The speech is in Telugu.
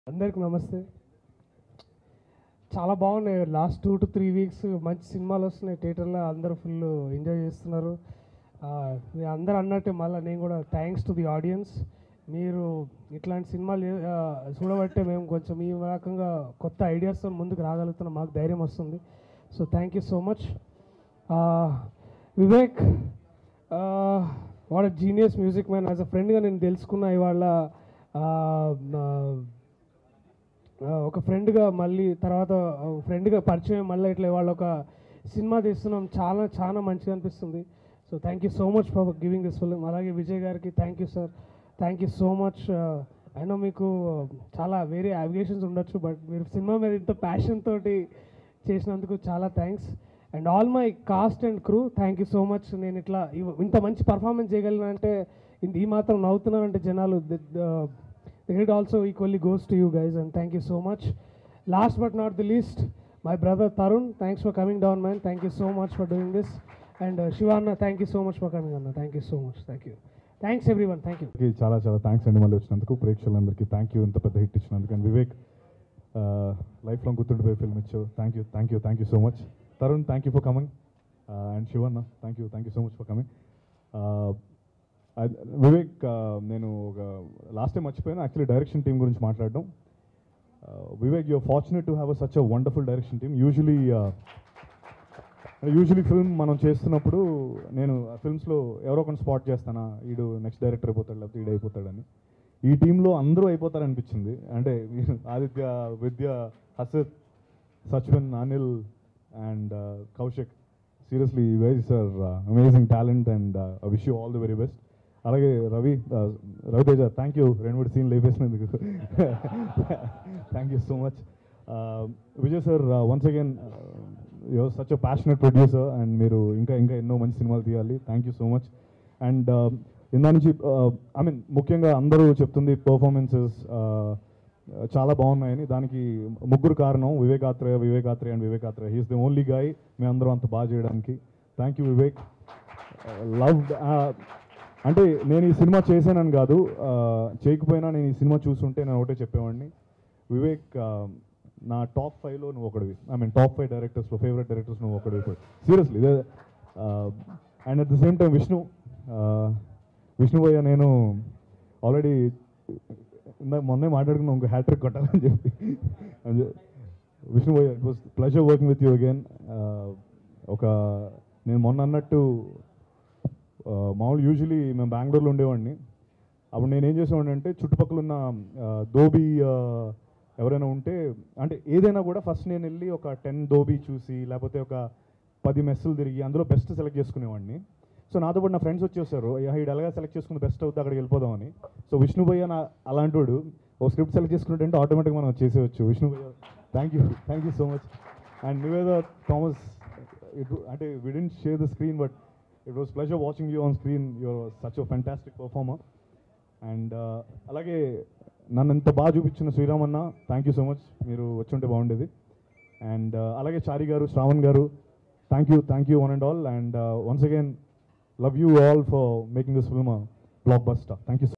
అందరికి నమస్తే చాలా బాగున్నాయి last two to three weeks మంచి సినిమాలు వస్తున్నాయి థియేటర్లో అందరూ ఫుల్ ఎంజాయ్ చేస్తున్నారు ఆ, మీ అందరు అన్నట్టే మళ్ళీ నేను కూడా థ్యాంక్స్ టు ది ఆడియన్స్ మీరు ఇట్లాంటి సినిమాలు చే- ఆ, చూడబట్టే మేము కొంచెం ఈ రకంగా కొత్త ఐడియాస్తో ముందుకు రాగలుగుతున్నాం మాకు ధైర్యం వస్తుంది so thank you so much Vivek what genius music man as a ఫ్రెండ్గా నేను తెలుసుకున్న ఇవాళ ఆ, ఆ, ఆ, ఒక ఫ్రెండ్గా మళ్ళీ తర్వాత ఫ్రెండ్గా పరిచయం మళ్ళీ ఇట్లా ఇవాళ ఒక సినిమా తీస్తున్నాం చాలా చాలా మంచిగా అనిపిస్తుంది so thank you so much for giving this film అలాగే విజయ్ గారికి thank you sir thank you so much అయినా మీకు చాలా వేరే అవిగేషన్స్ ఉండొచ్చు బట్ మీరు సినిమా మీద ఇంత ప్యాషన్ తోటి చేసినందుకు చాలా thanks and all my cast and crew thank you so much నేను ఇట్లా ఇవ- ఇంత మంచి పర్ఫార్మెన్స్ చేయగలను అంటే ఇంత- ఈ మాత్రం నవ్వుతున్నానంటే జనాలు the credit also equally goes to you guys and thank you so much last but not the least my brother tarun thanks for coming down man thank you so much for doing this and uh, shivana thank you so much for coming anna thank you so much thank you thanks everyone thank you అందరికీ చాలా చాలా థ్యాంక్స్ అండి మళ్ళీ వచ్చినందుకు ప్రేక్షకులందరికీ థ్యాంక్ యూ ఇంత పెద్ద హిట్ ఇచ్చినందుకు అండ్ వివేక్ లైఫ్ లాంగ్ గుర్తుండిపోయే ఫిల్మ్ ఇచ్చావు thank you thank you thank you so much Tarun thank you for coming and Shivanna thank you thank you so much for coming Vivek uh, నేను ఒక లాస్ట్ టైం మర్చిపోయాను యాక్చువల్లీ డైరెక్షన్ టీం గురించి మాట్లాడడం Vivek you are fortunate to have a such a wonderful direction team usually usually film మనం చేస్తున్నప్పుడు నేను ఫిల్మ్స్లో ఎవరో ఒకరిని స్పాట్ చేస్తానా ఈడు నెక్స్ట్ డైరెక్టర్ అయిపోతాడు లేకపోతే ఈడు అయిపోతాడని ఈ టీంలో అందరూ అయిపోతారు అనిపించింది అంటే Aditya Vidya Hasath Sachvin Anil and Kaushik seriously guys are amazing talent and wish you all the very best అలాగే Ravi uh, Ravi Teja thank you రెండు మూడు సీన్లు లేపేసినందుకు thank you so much Vijay sir once again your such a passionate producer and మీరు ఇంకా ఇంకా ఎన్నో మంచి సినిమాలు తీయాలి thank you so much and ఇందా నుంచి ఐ మీన్ ముఖ్యంగా అందరూ చెప్తుంది పర్ఫార్మెన్సెస్ చాలా బాగున్నాయని దానికి ముగ్గురు కారణం Vivek Athreya Vivek Athreya and Vivek Athreya he's the only guy మేము అందరం అంత బాగా చేయడానికి థ్యాంక్ యూ వివేక్ లవ్ అంటే నేను ఈ సినిమా చేశానని కాదు uh, చేయకపోయినా నేను ఈ సినిమా చూస్తుంటే నేను ఒకటే చెప్పేవాడిని వివేక్ uh, నా టాప్ ఫైవ్లో నువ్వు ఒకడివి ఐ మీన్ టాప్ ఫైవ్ డైరెక్టర్స్లో ఫేవరెట్ డైరెక్టర్స్ నువ్వు ఒకడివి seriously and at the same time Vishnu uh, Vishnu bhaiya నేను ఆల్రెడీ ఇందాక మొన్నే మాట్లాడుకున్నాం ఇంకో హ్యాట్రిక్ కొట్టాలని చెప్పి అని- Vishnu bhaiya it was pleasure working with you again ఒక నేను మొన్న అన్నట్టు ఆ, మామూలు యూజువలీ మేము బెంగళూరులో ఉండేవాడిని అప్పుడు నేను ఏం చేసేవాడిని అంటే చుట్టుపక్కల ఉన్న ఆ, దోబీ ఆ, ఎవరైనా ఉంటే అంటే ఏదైనా కూడా ఫస్ట్ నేను వెళ్ళి ఒక టెన్ దోబీ చూసి లేకపోతే ఒక పది మెస్సులు తిరిగి అందులో బెస్ట్ సెలెక్ట్ చేసుకునేవాడిని సో నాతో పాటు నా ఫ్రెండ్స్ వచ్చేసారు ఇది ఎలాగా సెలెక్ట్ చేసుకుని బెస్ట్ అవుతుంది అక్కడికి వెళ్ళిపోదామని సో విష్ణు భయ్య నా అలాంటి వాడు ఓ స్క్రిప్ట్ సెలెక్ట్ చేసుకుంటే ఆటోమేటిక్గా మనం చేసేవచ్చు Vishnu bhaiya thank you thank you so much and Niveda Thomas it అంటే we didn't share the screen but it was pleasure watching you on screen your such a fantastic performer and అలాగే నన్ను ఎంత బాగా చూపించిన Sriramanna thank you so much మీరు వచ్చుంటే బాగుండేది అండ్ అలాగే చారి గారు శ్రావణ్ గారు thank you thank you one and all and once again love you all for making this film black blockbuster thank you